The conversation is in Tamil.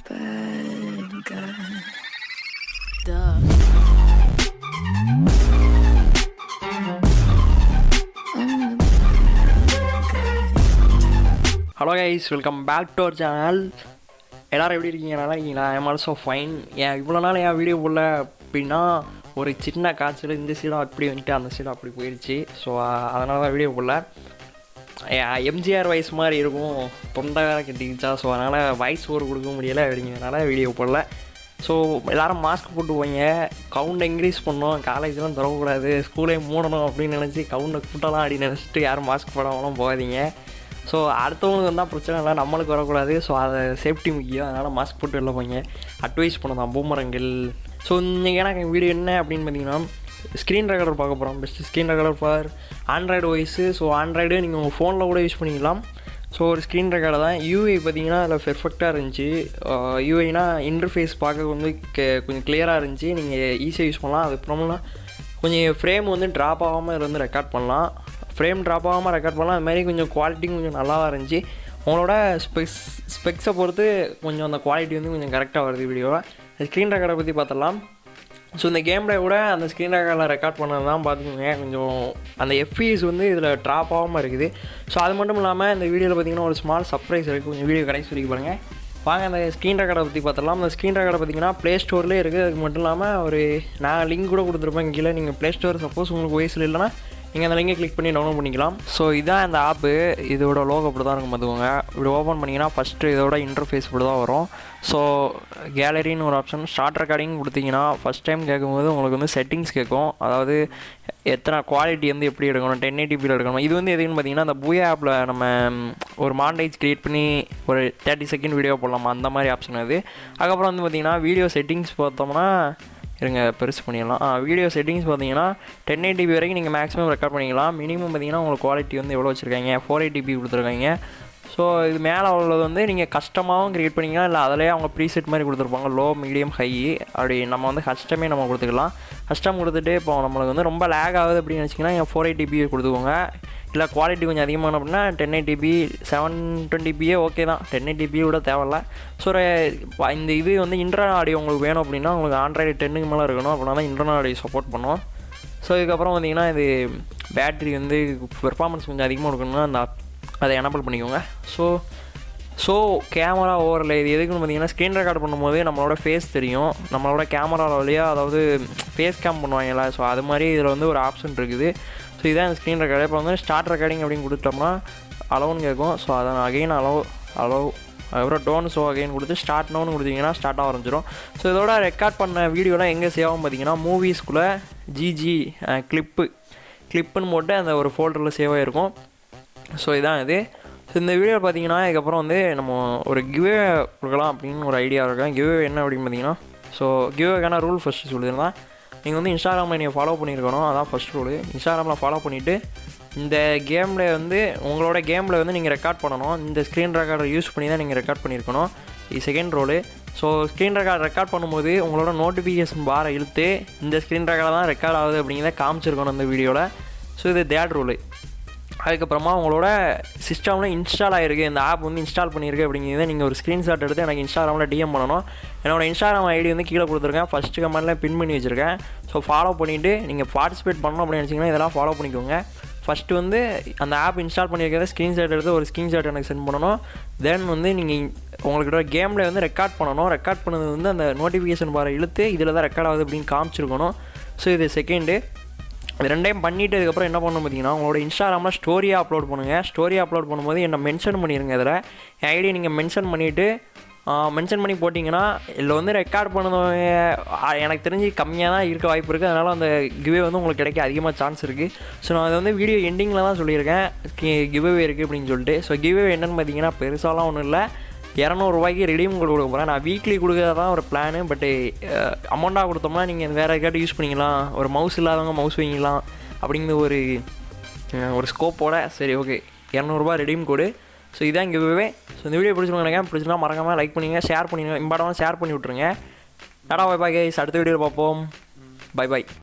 bad guy. Duh. I'm the bad guy. Hello guys welcome back to our channel எல்லோரும் எப்படி இருக்கீங்க நல்லா இருக்கீங்களா ஐம் ஆல்சோ ஃபைன் ஏன் இவ்வளோ நாள் என் வீடியோ போடல அப்படின்னா ஒரு சின்ன காய்ச்சல் இந்த சைடும் அப்படி வந்துட்டு அந்த சைடும் அப்படி போயிடுச்சு ஸோ அதனால தான் வீடியோ போடல எம்ஜிஆர் வாய்ஸ் மாதிரி இருக்கும் தொண்டை வேற கட்டிக்கிச்சா ஸோ அதனால் வாய்ஸ் ஓவர் கொடுக்க முடியலை அப்படிங்கிறதுனால வீடியோ போடல ஸோ எல்லோரும் மாஸ்க் போட்டு போங்க கவுண்ட் இன்க்ரீஸ் பண்ணோம் காலேஜ்லாம் திறக்கக்கூடாது ஸ்கூலே மூடணும் அப்படின்னு நினச்சி கவுண்டை கூட்டலாம் அப்படின்னு நினச்சிட்டு யாரும் மாஸ்க் போடாமலாம் போகாதீங்க ஸோ அடுத்தவங்களுக்கு வந்தால் பிரச்சனை இல்லை நம்மளுக்கு வரக்கூடாது ஸோ அதை சேஃப்டி முக்கியம் அதனால் மாஸ்க் போட்டு வெளில போங்க அட்வைஸ் பண்ணதான் பூமரங்கள் ஸோ இன்றைக்கி எனக்கு வீடியோ என்ன அப்படின்னு பார்த்தீங்கன்னா ஸ்க்ரீன் ரெக்கார்டர் பார்க்க போகிறோம் best screen recorder for Android ஒய்ஸு ஸோ ஆண்ட்ராய்டு நீங்கள் உங்கள் ஃபோனில் கூட யூஸ் பண்ணிக்கலாம் ஸோ ஒரு ஸ்க்ரீன் ரெக்கார்டர் தான் யூஐ பார்த்தீங்கன்னா அதில் பெர்ஃபெக்டாக இருந்துச்சு யூஐனா இன்டர்ஃபேஸ் பார்க்க வந்து கே- கொஞ்சம் கிளியராக இருந்துச்சு நீங்கள் ஈஸியாக யூஸ் பண்ணலாம் அதுக்கப்புறம்னா கொஞ்சம் ஃப்ரேம் வந்து ட்ராப் ஆகாமல் இருந்து ரெக்கார்ட் பண்ணலாம் ஃப்ரேம் ட்ராப் ஆகாமல் ரெக்கார்ட் பண்ணலாம் அது மாதிரி கொஞ்சம் குவாலிட்டியும் கொஞ்சம் நல்லாவா இருந்துச்சு உங்களோட ஸ்பெக்ஸ் ஸ்பெக்ஸை பொறுத்து கொஞ்சம் அந்த குவாலிட்டி வந்து கொஞ்சம் கரெக்டாக வருது வீடியோவை ஸ்க்ரீன் ரெக்கார்டை பற்றி பார்த்தலாம் ஸோ இந்த கேமில் கூட அந்த ஸ்க்ரீன் ரெக்கார்டில் ரெக்கார்ட் பண்ணது தான் பார்த்துக்கோங்க கொஞ்சம் அந்த எஃபிஎஸ் வந்து இதில் ட்ராப் ஆகாமல் இருக்குது ஸோ அது மட்டும் இல்லாமல் இந்த வீடியோவில் பார்த்தீங்கன்னா ஒரு ஸ்மால் சர்ப்ரைஸ் இருக்குது கொஞ்சம் வீடியோ கடைசி வரைக்கும் பாருங்கள் வாங்க அந்த ஸ்க்ரீன் ரெக்கார்டை பற்றி பார்த்தலாம் அந்த ஸ்க்ரீன் ரெக்கார்டை பார்த்தீங்கன்னா ப்ளே ஸ்டோர்லேயே இருக்குது அதுக்கு மட்டும் இல்லாமல் ஒரு நான் லிங்க் கூட கொடுத்துருப்பேன் கீழே நீங்கள் ப்ளே ஸ்டோர் சப்போஸ் உங்களுக்கு வயசில் இல்லைன்னா நீங்கள் அந்த லிங்கை கிளிக் பண்ணி டவுன்லோட் பண்ணிக்கலாம் ஸோ இதான் இந்த ஆப்பு இதோட லோகோ இப்படி தான் இருக்கும் பார்த்துக்கோங்க இப்படி ஓப்பன் பண்ணிங்கன்னா ஃபஸ்ட்டு இதோட இன்டர்ஃபேஸ் இப்படி தான் வரும் ஸோ கேலரின்னு ஒரு ஆப்ஷன் ஸ்டார்ட் ரெக்கார்டிங் கொடுத்தீங்கன்னா ஃபஸ்ட் டைம் கேட்கும்போது உங்களுக்கு வந்து செட்டிங்ஸ் கேட்கும் அதாவது எத்தனை குவாலிட்டி வந்து எப்படி எடுக்கணும் டென் எயிட்டிபியில் எடுக்கணும் இது வந்து எதுன்னு பார்த்தீங்கன்னா அந்த பூயா ஆப்பில் நம்ம ம், ஒரு மாண்டேஜ் க்ரியேட் பண்ணி ஒரு தேர்ட்டி செகண்ட் வீடியோ போடலாமா அந்த மாதிரி ஆப்ஷன் அது அதுக்கப்புறம் வந்து பார்த்தீங்கன்னா வீடியோ செட்டிங்ஸ் பார்த்தோம்னா இருங்க பெருசு பண்ணிடலாம் வீடியோ செட்டிங்ஸ் பார்த்தீங்கன்னா டென் எயிட்டிபி வரைக்கும் நீங்கள் மேக்ஸிமம் ரெக்கார்ட் பண்ணிக்கலாம் மினிமம் பார்த்தீங்கன்னா உங்களுக்கு குவாலிட்டி வந்து எவ்வளோ வச்சுருக்காங்க ஃபோர் எயிட்டிபி கொடுத்துருக்காங்க ஸோ இது மேலே உள்ளது வந்து நீங்கள் கஸ்டமாகவும் க்ரியேட் பண்ணிக்கலாம் இல்லை அதிலே அவங்க ப்ரீசெட் மாதிரி கொடுத்துருப்பாங்க லோ மீடியம் ஹை அப்படி நம்ம வந்து கஸ்டமே நம்ம கொடுத்துக்கலாம் கஸ்டம் கொடுத்துட்டு இப்போ நம்மளுக்கு வந்து ரொம்ப லேக் ஆகுது அப்படின்னு நினச்சிங்கன்னா ஃபோர் எயிட்டிபி கொடுத்துக்கோங்க இல்லை குவாலிட்டி கொஞ்சம் அதிகமான அப்படின்னா டென் எயிட்டிபி செவன் டுவெண்ட்டிபியே ஓகே தான் டென் எயிட்டிபி விட தேவையில்ல ஸோ ஒரு இந்த இது வந்து இன்டர்னல் ஆடியோ உங்களுக்கு வேணும் அப்படின்னா உங்களுக்கு ஆண்ட்ராய்டு டென்னுக்கு மேலே இருக்கணும் அப்படின்னா தான் இன்டர்னல் ஆடியோ சப்போர்ட் பண்ணும் ஸோ இதுக்கப்புறம் பார்த்தீங்கன்னா இது பேட்ரி வந்து பெர்ஃபார்மன்ஸ் கொஞ்சம் அதிகமாக இருக்கணும்னா அந்த அதை எனபிள் பண்ணிக்கோங்க ஸோ ஸோ கேமரா ஓவரில் இது எதுக்குன்னு பார்த்தீங்கன்னா ஸ்க்ரீன் ரெக்கார்ட் பண்ணும்போது நம்மளோட ஃபேஸ் தெரியும் நம்மளோட கேமரா வழியாக அதாவது ஃபேஸ் கேம் பண்ணுவாங்கல்ல ஸோ அது மாதிரி இதில் வந்து ஒரு ஆப்ஷன் இருக்குது ஸோ இதான் ஸ்க்ரீன் ரெக்கார்டு இப்போ வந்து ஸ்டார்ட் ரெக்கார்டிங் அப்படின்னு கொடுத்தோம்னா அலோன்னு கேட்கும் ஸோ அதை அகைன் அலோ அலோ அதுக்கப்புறம் டோன் ஷோ அகைன் கொடுத்து ஸ்டார்ட் நோன்னு கொடுத்தீங்கன்னா ஸ்டார்ட் ஆரம்பிச்சிடும் ஸோ இதோட ரெக்கார்ட் பண்ண வீடியோலாம் எங்கே சேவ் ஆகும் பார்த்தீங்கன்னா மூவிஸ்குள்ளே ஜிஜி கிளிப்பு கிளிப்புன்னு போட்டு அந்த ஒரு ஃபோல்டரில் சேவ் ஆகிருக்கும் ஸோ இதான் இது ஸோ இந்த வீடியோ பார்த்தீங்கன்னா இதுக்கப்புறம் வந்து நம்ம ஒரு கிவ்வே கொடுக்கலாம் அப்படின்னு ஒரு ஐடியா இருக்கேன் கிவ்வே என்ன அப்படின்னு பார்த்தீங்கன்னா ஸோ கிவ்வேக்கான ரூல் ஃபஸ்ட்டு சொல்லியிருந்தேன் நீங்கள் வந்து இன்ஸ்டாகிராமில் நீங்கள் ஃபாலோ பண்ணியிருக்கணும் அதான் ஃபஸ்ட் ரூலு இன்ஸ்டாகிராமில் ஃபாலோ பண்ணிவிட்டு இந்த கேமில் வந்து உங்களோட கேமில் வந்து நீங்கள் ரெக்கார்ட் பண்ணணும் இந்த ஸ்க்ரீன் ரெக்கார்டர் யூஸ் பண்ணி தான் நீங்கள் ரெக்கார்ட் பண்ணியிருக்கணும் இது second roll so screen record record பண்ணும்போது உங்களோட நோட்டிஃபிகேஷன் பாரை இழுத்து இந்த ஸ்க்ரீன் ரெக்கார்டர் தான் ரெக்கார்ட் ஆகுது அப்படிங்கிறத காமிச்சிருக்கணும் இந்த வீடியோவில் ஸோ இது தேர்ட் ரூலு அதுக்கப்புறமா உங்களோட சிஸ்டமில் இன்ஸ்டால் ஆகிருக்கு இந்த ஆப் வந்து இன்ஸ்டால் பண்ணியிருக்கு அப்படிங்கிறத நீங்கள் ஒரு ஸ்க்ரீன்ஷாட் எடுத்து எனக்கு இன்ஸ்டாகிராமில் டிஎம் பண்ணணும் என்னோட இன்ஸ்டாகிராம் ஐடி வந்து கீழே கொடுத்துருக்கேன் ஃபஸ்ட்டு கமெண்ட்டில் பின் பண்ணி வச்சுருக்கேன் ஸோ ஃபாலோ பண்ணிவிட்டு நீங்கள் பார்ட்டிசிபேட் பண்ணணும் அப்படின்னு நினச்சிங்கன்னா இதெல்லாம் ஃபாலோ பண்ணிக்கோங்க ஃபஸ்ட்டு வந்து அந்த ஆப் இன்ஸ்டால் பண்ணியிருக்கிறத ஸ்க்ரீன்ஷாட் எடுத்து ஒரு ஸ்க்ரீன்ஷாட் எனக்கு சென்ட் பண்ணணும் தென் வந்து நீங்கள் உங்கள்கிட்ட கேமில் வந்து ரெக்கார்ட் பண்ணணும் ரெக்கார்ட் பண்ணது வந்து அந்த நோட்டிஃபிகேஷன் பாரை இழுத்து இதில் தான் ரெக்கார்ட் ஆகுது அப்படின்னு காமிச்சிருக்கணும் ஸோ இது செகண்டு இது ரெண்டையும் பண்ணிட்டு அதுக்கப்புறம் என்ன பண்ணணும் பார்த்தீங்கன்னா உங்களோட இன்ஸ்டாகிராமில் ஸ்டோரியாக அப்லோட் பண்ணுங்கள் ஸ்டோரி அப்லோட் பண்ணும்போது என்னை மென்ஷன் பண்ணிடுங்க இதில் என் ஐடி நீங்கள் மென்ஷன் பண்ணிவிட்டு மென்ஷன் பண்ணி போட்டிங்கன்னா இதில் வந்து ரெக்கார்ட் பண்ணதவங்க ஆ, எனக்கு தெரிஞ்சு கம்மியாக தான் இருக்க வாய்ப்பு இருக்குது அதனால் அந்த கிவே வந்து உங்களுக்கு கிடைக்க அதிகமாக சான்ஸ் இருக்குது ஸோ நான் அதை வந்து வீடியோ எண்டிங்கில் தான் சொல்லியிருக்கேன் கிவ்வே இருக்குது அப்படின்னு சொல்லிட்டு ஸோ கிவ்வே என்னென்னு பார்த்தீங்கன்னா பெருசாலாம் ஒன்றும் இல்லை இரநூறுவாய்க்கு ரெடீம் கோட் கொடுக்க போகிறேன் நான் வீக்லி கொடுக்கறதா தான் ஒரு பிளானு பட்டு அமௌண்ட்டாக கொடுத்தோம்னா நீங்கள் வேறு எதுக்காட்டி யூஸ் பண்ணிக்கலாம் ஒரு மவுஸ் இல்லாதவங்க மவுஸ் வாங்கிக்கலாம் அப்படிங்கிற ஒரு அஹ், ஒரு ஸ்கோப்போட சரி ஓகே இரநூறுபா ரெடீம் கோடு ஸோ இதான் இங்கே விவே ஸோ இந்த வீடியோ பிடிச்சிருங்க நினைக்கிறேன் பிடிச்சிருந்தா மறக்காமல் லைக் பண்ணுங்க ஷேர் பண்ணிடுங்க இம்பார்ட்டமாக ஷேர் பண்ணி விட்ருங்க டாடா பை பை கைஸ் அடுத்த வீடியோவில் பார்ப்போம் பை பை